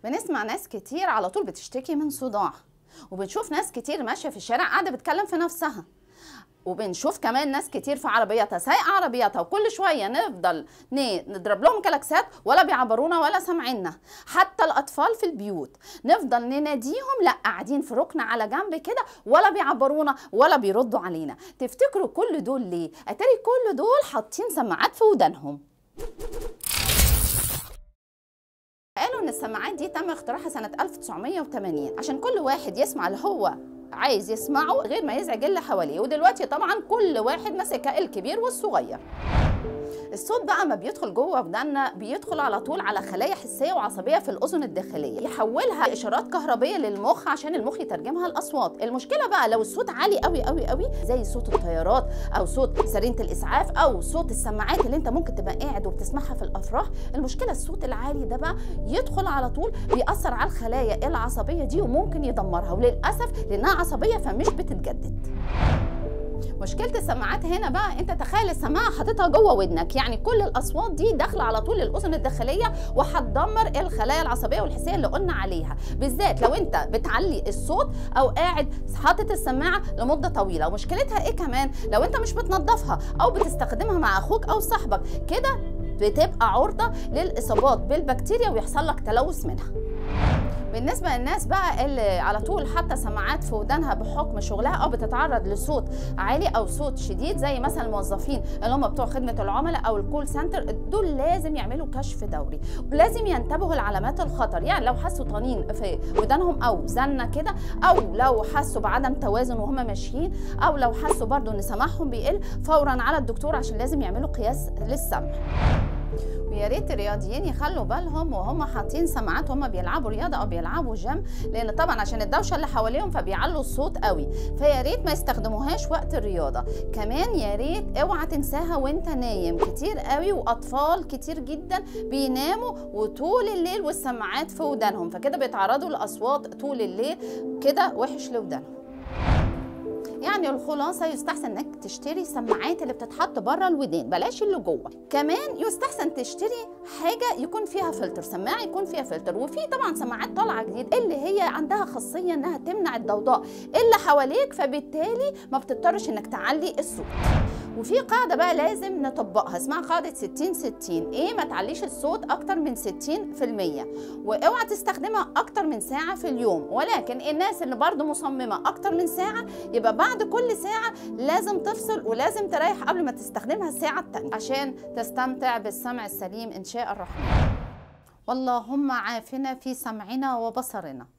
بنسمع ناس كتير على طول بتشتكي من صداع وبنشوف ناس كتير ماشيه في الشارع قاعده بتكلم في نفسها وبنشوف كمان ناس كتير في عربياتها سايقه عربياتها وكل شويه نفضل ن- نضرب لهم كلاكسات ولا بيعبرونا ولا سامعيننا حتى الاطفال في البيوت نفضل نناديهم لا قاعدين في ركن على جنب كده ولا بيعبرونا ولا بيردوا علينا تفتكروا كل دول ليه اتاري كل دول حاطين سماعات في ودانهم قالوا ان السماعات دي تم اختراعها سنة 1980 عشان كل واحد يسمع اللي هو عايز يسمعه غير ما يزعج اللي حواليه ودلوقتي طبعا كل واحد ماسكها الكبير والصغير الصوت بقى ما بيدخل جوه ودنا بيدخل على طول على خلايا حسيه وعصبيه في الاذن الداخليه يحولها اشارات كهربيه للمخ عشان المخ يترجمها لاصوات المشكله بقى لو الصوت عالي قوي قوي قوي زي صوت الطيارات او صوت سرينه الاسعاف او صوت السماعات اللي انت ممكن تبقى قاعد وبتسمعها في الافراح المشكله الصوت العالي ده بقى يدخل على طول بيأثر على الخلايا العصبيه دي وممكن يدمرها وللاسف لانها عصبيه فمش بتتجدد مشكله السماعات هنا بقى انت تخيل السماعه حاططها جوه ودنك يعني كل الاصوات دي داخله على طول الاذن الداخليه وهتدمر الخلايا العصبيه والحسيه اللي قلنا عليها بالذات لو انت بتعلي الصوت او قاعد حاطط السماعه لمده طويله ومشكلتها ايه كمان لو انت مش بتنظفها او بتستخدمها مع اخوك او صاحبك كده بتبقى عرضه للاصابات بالبكتيريا ويحصل لك تلوث منها بالنسبه للناس بقى اللي على طول حاطه سماعات في ودانها بحكم شغلها او بتتعرض لصوت عالي او صوت شديد زي مثلا الموظفين اللي هم بتوع خدمه العملاء او الكول سنتر دول لازم يعملوا كشف دوري ولازم ينتبهوا لعلامات الخطر يعني لو حسوا طنين في ودانهم او زنه كده او لو حسوا بعدم توازن وهم ماشيين او لو حسوا برضو ان سماعهم بيقل فورا على الدكتور عشان لازم يعملوا قياس للسمع ويا ريت الرياضيين يخلوا بالهم وهم حاطين سماعات وهم بيلعبوا رياضه او بيلعبوا جيم لان طبعا عشان الدوشه اللي حواليهم فبيعلوا الصوت قوي فيا ريت ما يستخدموهاش وقت الرياضه كمان يا ريت اوعى تنساها وانت نايم كتير قوي واطفال كتير جدا بيناموا وطول الليل والسماعات في ودانهم فكده بيتعرضوا لاصوات طول الليل كده وحش لودانهم يعني الخلاصة يستحسن انك تشتري سماعات اللي بتتحط بره الودان بلاش اللي جوه كمان يستحسن تشتري حاجة يكون فيها فلتر سماعة يكون فيها فلتر وفي طبعا سماعات طالعة جديد اللي هي عندها خاصية انها تمنع الضوضاء اللي حواليك فبالتالي ما بتضطرش انك تعلي الصوت وفي قاعدة بقى لازم نطبقها اسمها قاعدة 60 60 ايه ما تعليش الصوت اكتر من 60% واوعى تستخدمها اكتر من ساعة في اليوم ولكن الناس اللي برضو مصممة اكتر من ساعة يبقى بعد كل ساعة لازم تفصل ولازم تريح قبل ما تستخدمها الساعة التانية عشان تستمتع بالسمع السليم ان شاء الرحمن واللهم عافنا في سمعنا وبصرنا